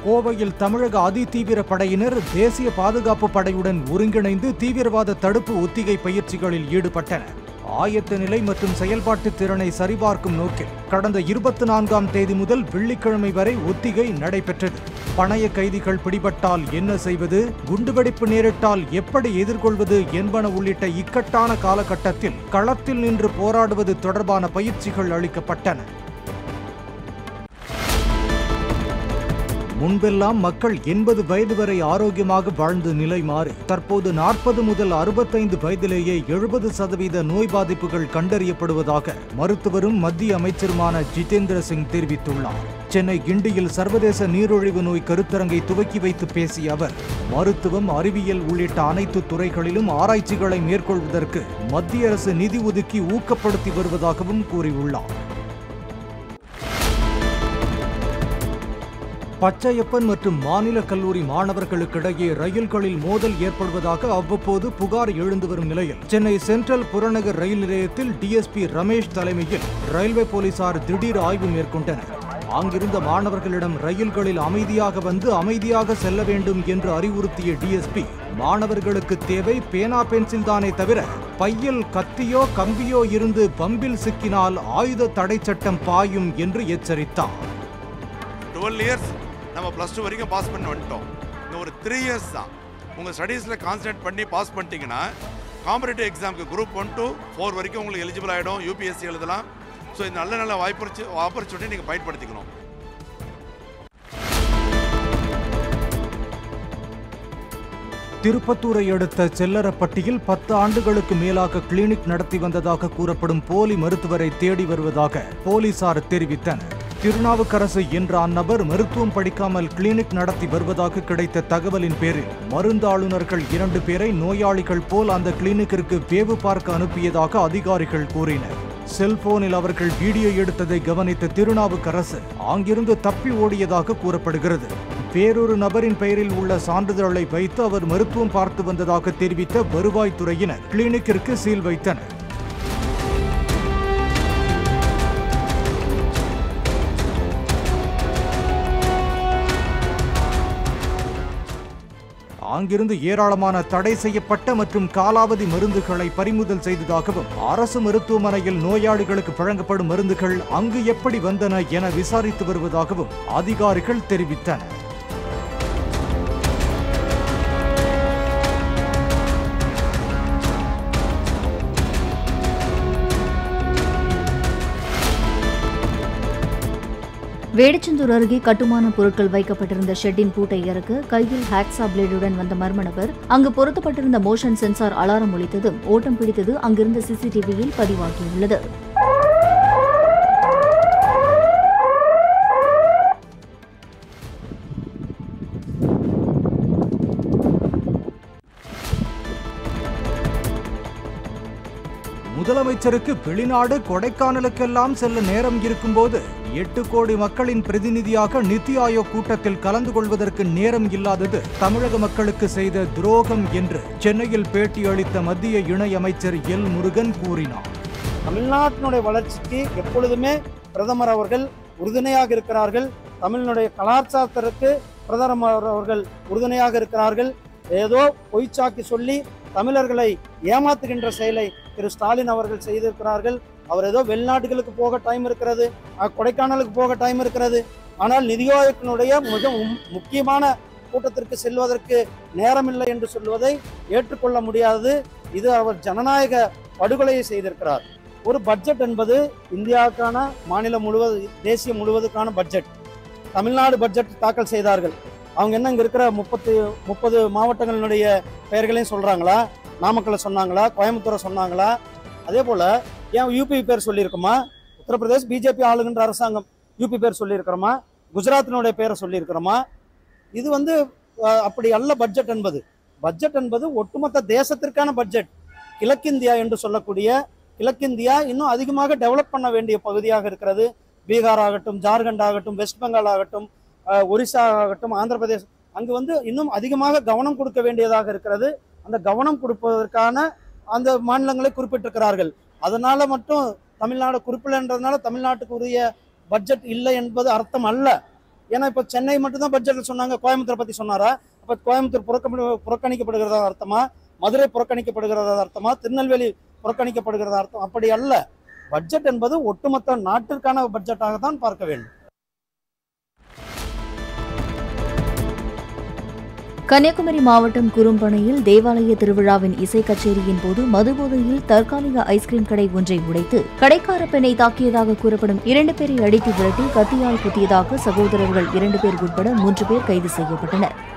கோவையில் தமிழக அதிதீவிர படையினர் தேசிய பாதுகாப்பு படையுடன் ஒருங்கிணைந்து தீவிரவாத தடுப்பு ஒத்திகை பயிற்சிகளில் ஈடுபட்டனர் ஆயத்த நிலை மற்றும் செயல்பாட்டு திறனை சரிபார்க்கும் நோக்கில் கடந்த இருபத்தி நான்காம் தேதி முதல் வெள்ளிக்கிழமை வரை ஒத்திகை நடைபெற்றது பணைய கைதிகள் பிடிபட்டால் என்ன செய்வது குண்டுவெடிப்பு நேரிட்டால் எப்படி எதிர்கொள்வது என்பன உள்ளிட்ட இக்கட்டான காலகட்டத்தில் களத்தில் நின்று போராடுவது தொடர்பான பயிற்சிகள் அளிக்கப்பட்டன முன்பெல்லாம் மக்கள் எண்பது வயது வரை ஆரோக்கியமாக வாழ்ந்த நிலை மாறி தற்போது நாற்பது முதல் அறுபத்தைந்து வயதிலேயே எழுபது சதவீத நோய் பாதிப்புகள் கண்டறியப்படுவதாக மருத்துவரும் மத்திய அமைச்சருமான ஜிதேந்திர சிங் தெரிவித்துள்ளார் சென்னை கிண்டியில் சர்வதேச நீரிழிவு நோய் கருத்தரங்கை துவக்கி வைத்து பேசிய அவர் மருத்துவம் அறிவியல் உள்ளிட்ட அனைத்து துறைகளிலும் ஆராய்ச்சிகளை மேற்கொள்வதற்கு மத்திய அரசு நிதி ஒதுக்கி ஊக்கப்படுத்தி வருவதாகவும் கூறியுள்ளார் பச்சையப்பன் மற்றும் மாநில கல்லூரி மாணவர்களுக்கிடையே ரயில்களில் மோதல் ஏற்படுவதாக அவ்வப்போது புகார் எழுந்து வரும் நிலையில் சென்னை சென்ட்ரல் புறநகர் ரயில் நிலையத்தில் டிஎஸ்பி ரமேஷ் தலைமையில் ரயில்வே போலீசார் திடீர் ஆய்வு மேற்கொண்டனர் அங்கிருந்த மாணவர்களிடம் ரயில்களில் அமைதியாக வந்து அமைதியாக செல்ல வேண்டும் என்று அறிவுறுத்திய டிஎஸ்பி மாணவர்களுக்கு தேவை பேனா பென்சில் தானே தவிர பையில் கத்தியோ கம்பியோ இருந்து பம்பில் சிக்கினால் ஆயுத தடை சட்டம் பாயும் என்று எச்சரித்தார் டுவெல் இயர்ஸ் நம்ம ப்ளஸ் டூ வரைக்கும் பாஸ் பண்ணி வந்துட்டோம் இன்னும் ஒரு த்ரீ இயர்ஸ் தான் உங்கள் ஸ்டடீஸில் கான்சன்ட்ரேட் பண்ணி பாஸ் பண்ணிட்டீங்கன்னா காம்படிட்டிவ் எக்ஸாமுக்கு குரூப் ஒன் டு ஃபோர் வரைக்கும் உங்களுக்கு எலிஜிபிள் ஆகிடும் யூபிஎஸ்சி எழுதலாம் ஸோ இந்த நல்ல நல்ல வாய்ப்பு ஆப்பர்ச்சுனிட்டி நீங்கள் பயன்படுத்திக்கணும் திருப்பத்தூரை அடுத்த செல்லரப்பட்டியில் பத்து ஆண்டுகளுக்கு மேலாக கிளினிக் நடத்தி வந்ததாக கூறப்படும் போலி மருத்துவரை தேடி வருவதாக போலீசார் தெரிவித்தனர் திருநாவுக்கரசு என்ற அந்நபர் மருத்துவம் படிக்காமல் கிளினிக் நடத்தி வருவதாக கிடைத்த தகவலின் பேரில் மருந்தாளுநர்கள் இரண்டு பேரை நோயாளிகள் போல் அந்த கிளினிக்கிற்கு வேவு பார்க்க அனுப்பியதாக அதிகாரிகள் கூறினர் செல்போனில் அவர்கள் வீடியோ எடுத்ததை கவனித்த திருநாவுக்கரசு அங்கிருந்து தப்பி ஓடியதாக கூறப்படுகிறது வேறொரு நபரின் பெயரில் உள்ள சான்றிதழை வைத்து அவர் மருத்துவம் பார்த்து வந்ததாக தெரிவித்த வருவாய்த்துறையினர் கிளினிக்கிற்கு சீல் வைத்தனர் அங்கிருந்து ஏராளமான தடை செய்யப்பட்ட மற்றும் காலாவதி மருந்துகளை பறிமுதல் செய்ததாகவும் அரசு மருத்துவமனையில் நோயாளிகளுக்கு வழங்கப்படும் மருந்துகள் அங்கு எப்படி வந்தன என விசாரித்து வருவதாகவும் அதிகாரிகள் தெரிவித்தனர் வேடச்சந்தூர் அருகே கட்டுமான பொருட்கள் வைக்கப்பட்டிருந்த ஷெட்டின் பூட்டை இறக்க கையில் ஹேக்ஸா பிளேடுடன் வந்த மர்ம நபர் அங்கு பொருத்தப்பட்டிருந்த மோஷன் சென்சார் அலாரம் ஒலித்ததும் ஓட்டம் பிடித்தது அங்கிருந்த சிசிடிவியில் பதிவாகியுள்ளது முதலமைச்சருக்கு வெளிநாடு கொடைக்கானலுக்கெல்லாம் செல்ல நேரம் இருக்கும்போது எட்டு கோடி மக்களின் பிரதிநிதியாக நித்தி ஆயோக் கூட்டத்தில் கலந்து கொள்வதற்கு நேரம் இல்லாதது தமிழக மக்களுக்கு செய்த துரோகம் என்று சென்னையில் பேட்டி அளித்த மத்திய இணையமைச்சர் எல் முருகன் கூறினார் தமிழ்நாட்டினுடைய வளர்ச்சிக்கு எப்பொழுதுமே பிரதமர் அவர்கள் உறுதுணையாக இருக்கிறார்கள் தமிழினுடைய கலாச்சாரத்திற்கு பிரதமர் அவர்கள் உறுதுணையாக இருக்கிறார்கள் ஏதோ பொய்ச்சாக்கி சொல்லி தமிழர்களை ஏமாத்துகின்ற செயலை திரு ஸ்டாலின் அவர்கள் செய்திருக்கிறார்கள் அவர் ஏதோ வெளிநாட்டுகளுக்கு போக டைம் இருக்கிறது அஹ், கொடைக்கானலுக்கு போக டைம் இருக்கிறது ஆனால் நிதி ஆயோக்கினுடைய மிக மு- முக்கியமான கூட்டத்திற்கு செல்வதற்கு நேரமில்லை என்று சொல்வதை ஏற்றுக்கொள்ள முடியாது இது அவர் ஜனநாயக படுகொலையை செய்திருக்கிறார் ஒரு பட்ஜெட் என்பது இந்தியாவுக்கான மாநிலம் முழுவது தேசியம் முழுவதுக்கான பட்ஜெட் தமிழ்நாடு பட்ஜெட் தாக்கல் செய்தார்கள் அவங்க என்ன இங்க இருக்கிற முப்பத்து முப்பது மாவட்டங்களினுடைய பெயர்களையும் சொல்றாங்களா நாமக்கல்ல சொன்னாங்களா கோயம்புத்தூரை சொன்னாங்களா அதே போல ஏன் யூபி பேர் சொல்லியிருக்கோமா உத்தரப்பிரதேஷ் பிஜேபி ஆளுகின்ற அரசாங்கம் யூபி பேர் சொல்லியிருக்கிறோமா குஜராத்தினுடைய பேரை சொல்லியிருக்கிறோமா இது வந்து அஹ், அப்படி அல்ல பட்ஜெட் என்பது பட்ஜெட் என்பது ஒட்டுமொத்த தேசத்திற்கான பட்ஜெட் கிழக்கிந்தியா என்று சொல்லக்கூடிய கிழக்கிந்தியா இன்னும் அதிகமாக டெவலப் பண்ண வேண்டிய பகுதியாக இருக்கிறது பீகார் ஆகட்டும் ஜார்க்கண்ட் ஆகட்டும் வெஸ்ட் பெங்கால் ஆகட்டும் அஹ், ஒரிசா ஆகட்டும் ஆந்திர பிரதேஷ் அங்கு வந்து இன்னும் அதிகமாக கவனம் கொடுக்க வேண்டியதாக இருக்கிறது அந்த கவனம் கொடுப்பதற்கான அந்த மாநிலங்களை குறிப்பிட்டிருக்கிறார்கள் அதனால மட்டும் தமிழ்நாடு குறிப்பிடன்றதுனால தமிழ்நாட்டுக்கு உரிய பட்ஜெட் இல்லை என்பது அர்த்தம் அல்ல ஏன்னா இப்போ சென்னை மட்டும் தான் பட்ஜெட்டில் சொன்னாங்க கோயம்புத்தூரை பற்றி சொன்னாரா அப்போ கோயம்புத்தூர் புறக்கணி புறக்கணிக்கப்படுகிறதா அர்த்தமா மதுரை புறக்கணிக்கப்படுகிறதா அர்த்தமா திருநெல்வேலி புறக்கணிக்கப்படுகிறதா அர்த்தம் அப்படி அல்ல பட்ஜெட் என்பது ஒட்டுமொத்த நாட்டிற்கான பட்ஜெட்டாக தான் பார்க்க வேண்டும் கன்னியாகுமரி மாவட்டம் குறும்பனையில் தேவாலய திருவிழாவின் இசை கச்சேரியின் போது மதுபோதையில் தற்காலிக ஐஸ்கிரீம் கடை ஒன்றை உடைத்து கடைக்கார பெண்ணை தாக்கியதாக கூறப்படும் இரண்டு பேரை அடித்து விரட்டி கத்தியால் குத்தியதாக சகோதரர்கள் இரண்டு பேர் உட்பட மூன்று பேர் கைது செய்யப்பட்டனர்